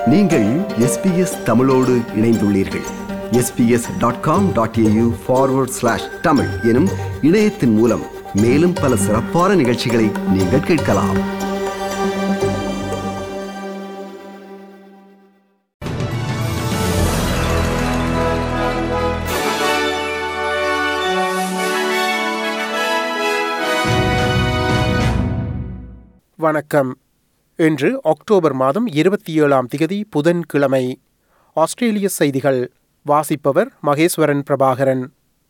நீங்கள் எஸ்பிஎஸ் தமிழோடு இணைந்துள்ளீர்கள் SBS dot com dot AU forward slash Tamil எனும் இணையத்தின் மூலம் மேலும் பல சிறப்பான நிகழ்ச்சிகளை நீங்கள் கேட்கலாம் வணக்கம் இன்று அக்டோபர் மாதம் இருபத்தி ஏழாம் திகதி புதன்கிழமை ஆஸ்திரேலிய செய்திகள் வாசிப்பவர் மகேஸ்வரன் பிரபாகரன்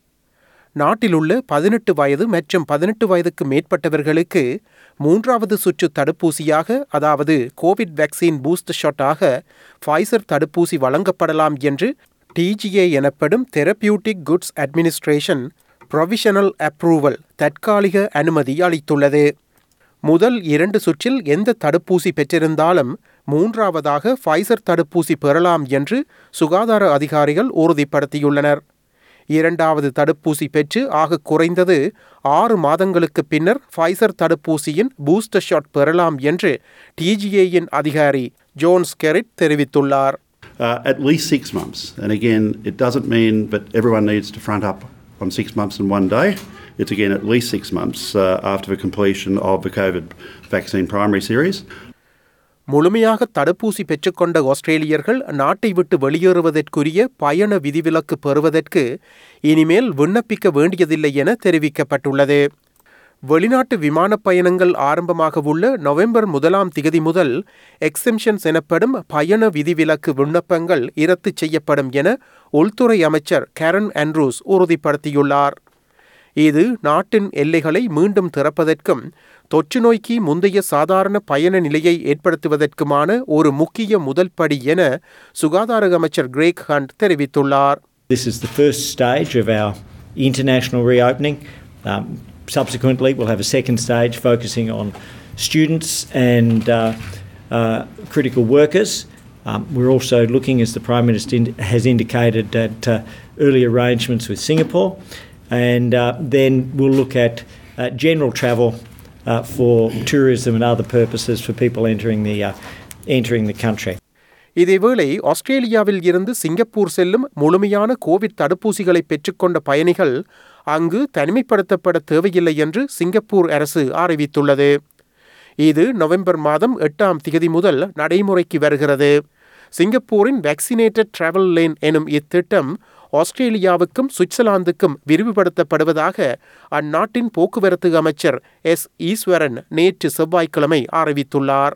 நாட்டிலுள்ள பதினெட்டு வயது மற்றும் பதினெட்டு வயதுக்கு மேற்பட்டவர்களுக்கு மூன்றாவது சுற்று தடுப்பூசியாக அதாவது கோவிட் வேக்சின் பூஸ்ட் ஷாட்டாக ஃபைசர் தடுப்பூசி வழங்கப்படலாம் என்று டிஜிஏ எனப்படும் therapeutic goods administration provisional approval தற்காலிக அனுமதி அளித்துள்ளது முதல் இரண்டு சுற்றில் எந்த தடுப்பூசி பெற்றிருந்தாலும் மூன்றாவதாக ஃபைசர் தடுப்பூசி பெறலாம் என்று சுகாதார அதிகாரிகள் உறுதிப்படுத்தியுள்ளனர் இரண்டாவது தடுப்பூசி பெற்று ஆக குறைந்தது ஆறு மாதங்களுக்கு பின்னர் ஃபைசர் தடுப்பூசியின் பூஸ்டர் ஷாட் பெறலாம் என்று டிஜிஏயின் அதிகாரி ஜோன்ஸ் கெரிட் தெரிவித்துள்ளார் uh, at least six months. And again, it doesn't mean that everyone needs to front up on six months and one day. It's again at least six months uh, after the completion of the COVID vaccine primary series. முழுமையாக தடுப்பூசி பெற்றுக்கொண்ட ஆஸ்திரேலியர்கள் நாட்டை விட்டு வெளியேறுவதற்குரிய பயண விதிவிலக்கு பெறுவதற்கு இனிமேல் விண்ணப்பிக்க வேண்டியதில்லை என தெரிவிக்கப்பட்டுள்ளது வெளிநாட்டு விமானப் பயணங்கள் ஆரம்பமாக உள்ள நவம்பர் முதலாம் திகதி முதல் எக்ஸெம்ஷன்ஸ் எனப்படும் பயண விதிவிலக்கு விண்ணப்பங்கள் இரத்து செய்யப்படும் என உள்துறை அமைச்சர் கேரன் ஆண்ட்ரூஸ் உறுதிப்படுத்தியுள்ளார் இது நாட்டின் எல்லைகளை மீண்டும் திறப்பதற்கும் தொற்று நோய்க்கு முந்தைய சாதாரண பயண நிலையை ஏற்படுத்துவதற்குமான ஒரு முக்கிய முதல் படி என சுகாதார அமைச்சர் கிரேக் ஹண்ட் தெரிவித்துள்ளார் This is the first stage of our international reopening. Um, subsequently, we'll have a second stage focusing on students and uh, uh, critical workers. Um, we're also looking, as the Prime Minister ind- has indicated, at uh, early arrangements with Singapore. And uh, then we'll look at uh, general travel uh, for tourism and other purposes for people entering the, uh, entering the country. இதேவேளை ஆஸ்திரேலியாவில் இருந்து Singapore செல்லும் முழுமையான Covid தடுப்பூசிகளை பெற்றுக்கொண்ட பயணிகள் அங்கு தனிமைப்படுத்தப்பட தேவையில்லை என்று சிங்கப்பூர் அரசு அறிவித்துள்ளது இது நவம்பர் மாதம் எட்டாம் திகதி முதல் நடைமுறைக்கு வருகிறது சிங்கப்பூரின் வேக்சினேட்டட் டிராவல் லேன் எனும் இத்திட்டம் ஆஸ்திரேலியாவுக்கும் சுவிட்சர்லாந்துக்கும் விரிவுபடுத்தப்படுவதாக அந்நாட்டின் போக்குவரத்து அமைச்சர் எஸ் ஈஸ்வரன் நேற்று செவ்வாய்க்கிழமை அறிவித்துள்ளார்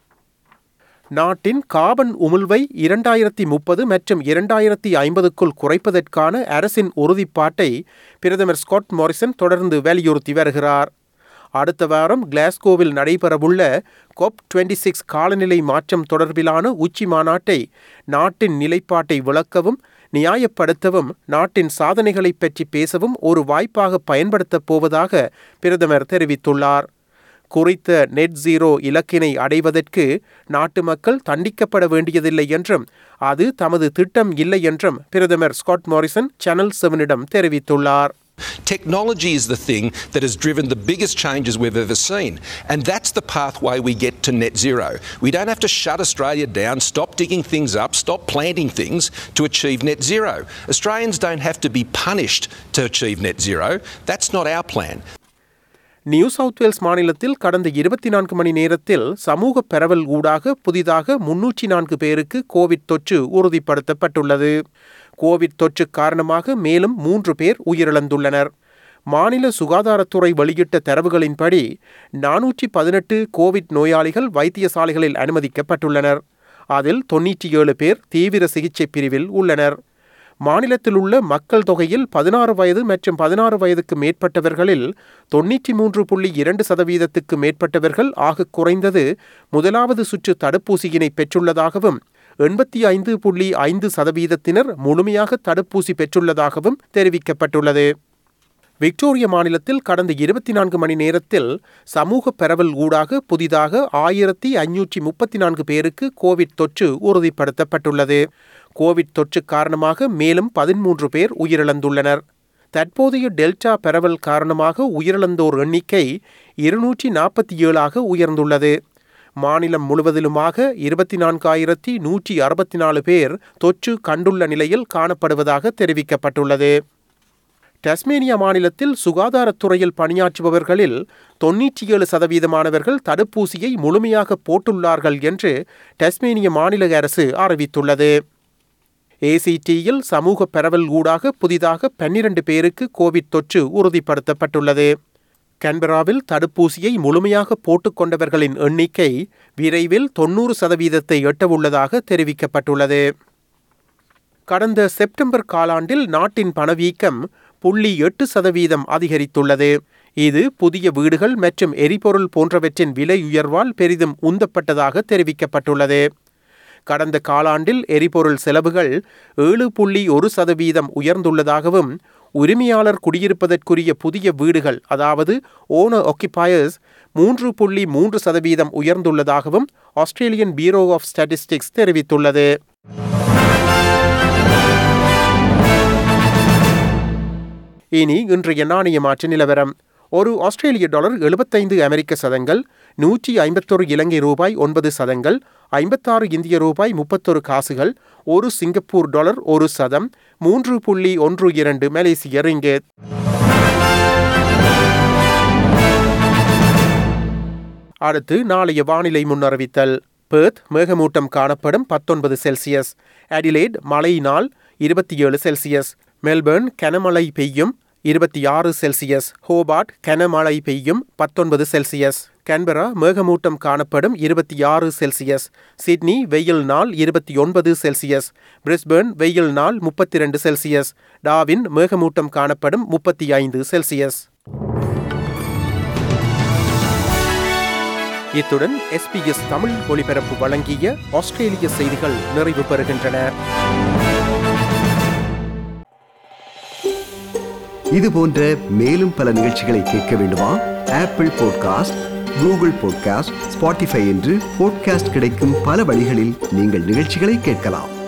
நாட்டின் காபன் உமிழ்வை இரண்டாயிரத்தி முப்பது மற்றும் இரண்டாயிரத்தி ஐம்பதுக்குள் குறைப்பதற்கான அரசின் உறுதிப்பாட்டை பிரதமர் ஸ்காட் மாரிசன் தொடர்ந்து வலியுறுத்தி வருகிறார் அடுத்த வாரம் கிளாஸ்கோவில் நடைபெறவுள்ள கோப் டுவெண்ட்டி சிக்ஸ் காலநிலை மாற்றம் தொடர்பிலான உச்சி மாநாட்டை நாட்டின் நிலைப்பாட்டை விளக்கவும் நியாயப்படுத்தவும் நாட்டின் சாதனைகளைப் பற்றி பேசவும் ஒரு வாய்ப்பாக பயன்படுத்தப் போவதாக பிரதமர் தெரிவித்துள்ளார் குறித்த நெட் ஜீரோ இலக்கினை அடைவதற்கு நாட்டு மக்கள் தண்டிக்கப்பட வேண்டியதில்லை என்றும் அது தமது திட்டம் இல்லை என்றும் பிரதமர் ஸ்காட் மாரிசன் சேனல் செவனிடம் தெரிவித்துள்ளார் Technology is the thing that has driven the biggest changes we've ever seen. And that's the pathway we get to net zero. We don't have to shut Australia down, stop digging things up, stop planting things to achieve net zero. Australians don't have to be punished to achieve net zero. That's not our plan. New South Wales மாநிலத்தில் கடந்த இருபத்தி நான்கு மணி நேரத்தில் சமூக பரவல் ஊடாக புதிதாக முன்னூற்றி நான்கு பேருக்கு கோவிட் தொற்று உறுதிப்படுத்தப்பட்டுள்ளது கோவிட் தொற்று காரணமாக மேலும் மூன்று பேர் உயிரிழந்துள்ளனர் மாநில சுகாதாரத்துறை வெளியிட்ட தரவுகளின்படி நானூற்றி பதினெட்டு கோவிட் நோயாளிகள் வைத்தியசாலைகளில் அனுமதிக்கப்பட்டுள்ளனர் அதில் தொன்னூற்றி ஏழு பேர் தீவிர சிகிச்சை பிரிவில் உள்ளனர் மாநிலத்தில் உள்ள மக்கள் தொகையில் பதினாறு வயது மற்றும் பதினாறு வயதுக்கு மேற்பட்டவர்களில் தொன்னூற்றி மூன்று புள்ளி இரண்டு சதவீதத்துக்கு மேற்பட்டவர்கள் ஆக குறைந்தது முதலாவது சுற்று தடுப்பூசியினை பெற்றுள்ளதாகவும் எண்பத்தி ஐந்து புள்ளி ஐந்து சதவீதத்தினர் முழுமையாக தடுப்பூசி பெற்றுள்ளதாகவும் தெரிவிக்கப்பட்டுள்ளது விக்டோரிய மாநிலத்தில் கடந்த இருபத்தி நான்கு மணி நேரத்தில் சமூக பரவல் ஊடாக புதிதாக ஆயிரத்தி ஐநூற்றி முப்பத்தி நான்கு பேருக்கு கோவிட் தொற்று உறுதிப்படுத்தப்பட்டுள்ளது கோவிட் தொற்று காரணமாக மேலும் பதிமூன்று பேர் உயிரிழந்துள்ளனர் தற்போதைய டெல்டா பரவல் காரணமாக உயிரிழந்தோர் எண்ணிக்கை இருநூற்றி நாற்பத்தி ஏழாக உயர்ந்துள்ளது மாநிலம் முழுவதிலுமாக இருபத்தி நான்காயிரத்தி நூற்றி அறுபத்தி நாலு பேர் தொற்று கண்டுள்ள நிலையில் காணப்படுவதாக தெரிவிக்கப்பட்டுள்ளது டஸ்மேனியா மாநிலத்தில் சுகாதாரத்துறையில் பணியாற்றுபவர்களில் தொன்னூற்றி ஏழு சதவீதமானவர்கள் தடுப்பூசியை முழுமையாக போட்டுள்ளார்கள் என்று டஸ்மேனிய மாநில அரசு அறிவித்துள்ளது ஏசிடியில் சமூக பரவல் ஊடாக புதிதாக பன்னிரண்டு பேருக்கு கோவிட் தொற்று உறுதிப்படுத்தப்பட்டுள்ளது கன்பராவில் தடுப்பூசியை முழுமையாக போட்டுக்கொண்டவர்களின் எண்ணிக்கை விரைவில் தொன்னூறு சதவீதத்தை எட்டவுள்ளதாக தெரிவிக்கப்பட்டுள்ளது கடந்த செப்டம்பர் காலாண்டில் நாட்டின் பணவீக்கம் புள்ளி எட்டு சதவீதம் அதிகரித்துள்ளது இது புதிய வீடுகள் மற்றும் எரிபொருள் போன்றவற்றின் விலை உயர்வால் பெரிதும் உந்தப்பட்டதாக தெரிவிக்கப்பட்டுள்ளது கடந்த காலாண்டில் எரிபொருள் செலவுகள் ஏழு புள்ளி ஒரு சதவீதம் உயர்ந்துள்ளதாகவும் உரிமையாளர் குடியிருப்பதற்குரிய புதிய வீடுகள் அதாவது ஓனர் ஒக்கிபாயர்ஸ் மூன்று புள்ளி மூன்று சதவீதம் உயர்ந்துள்ளதாகவும் ஆஸ்திரேலியன் பியூரோ ஆஃப் ஸ்டாட்டிஸ்டிக்ஸ் தெரிவித்துள்ளது இனி இன்றைய நாணய மாற்று நிலவரம் ஒரு ஆஸ்திரேலிய டாலர் எழுபத்தைந்து அமெரிக்க சதங்கள் நூற்றி ஐம்பத்தொரு இலங்கை ரூபாய் ஒன்பது சதங்கள் ஐம்பத்தாறு இந்திய ரூபாய் முப்பத்தொரு காசுகள் ஒரு சிங்கப்பூர் டாலர் ஒரு சதம் மூன்று புள்ளி ஒன்று இரண்டு மலேசிய ரிங்கெட் அடுத்து நாளைய வானிலை முன்னறிவித்தல் பெர்த் மேகமூட்டம் காணப்படும் பத்தொன்பது செல்சியஸ் அடிலேட் மழை நாள் இருபத்தி ஏழு செல்சியஸ் மெல்பர்ன் கனமழை பெய்யும் இருபத்தி ஆறு செல்சியஸ் ஹோபார்ட் கனமழை பெய்யும் பத்தொன்பது செல்சியஸ் கன்பரா மேகமூட்டம் காணப்படும் இருபத்தி ஆறு செல்சியஸ் சிட்னி வெயில் நாள் இருபத்தி ஒன்பது செல்சியஸ் பிரிஸ்பர்ன் வெயில் நாள் முப்பத்தி ரெண்டு செல்சியஸ் டாவின் மேகமூட்டம் காணப்படும் முப்பத்தி ஐந்து செல்சியஸ் இத்துடன் எஸ்பிஎஸ் தமிழ் ஒலிபரப்பு வழங்கிய ஆஸ்திரேலிய செய்திகள் நிறைவு பெறுகின்றன இது போன்ற மேலும் பல நிகழ்ச்சிகளை கேட்க வேண்டுமா Apple podcast Google podcast Spotify என்று பாட்காஸ்ட் கிடைக்கும் பல வழிகளில் நீங்கள் நிகழ்ச்சிகளை கேட்கலாம்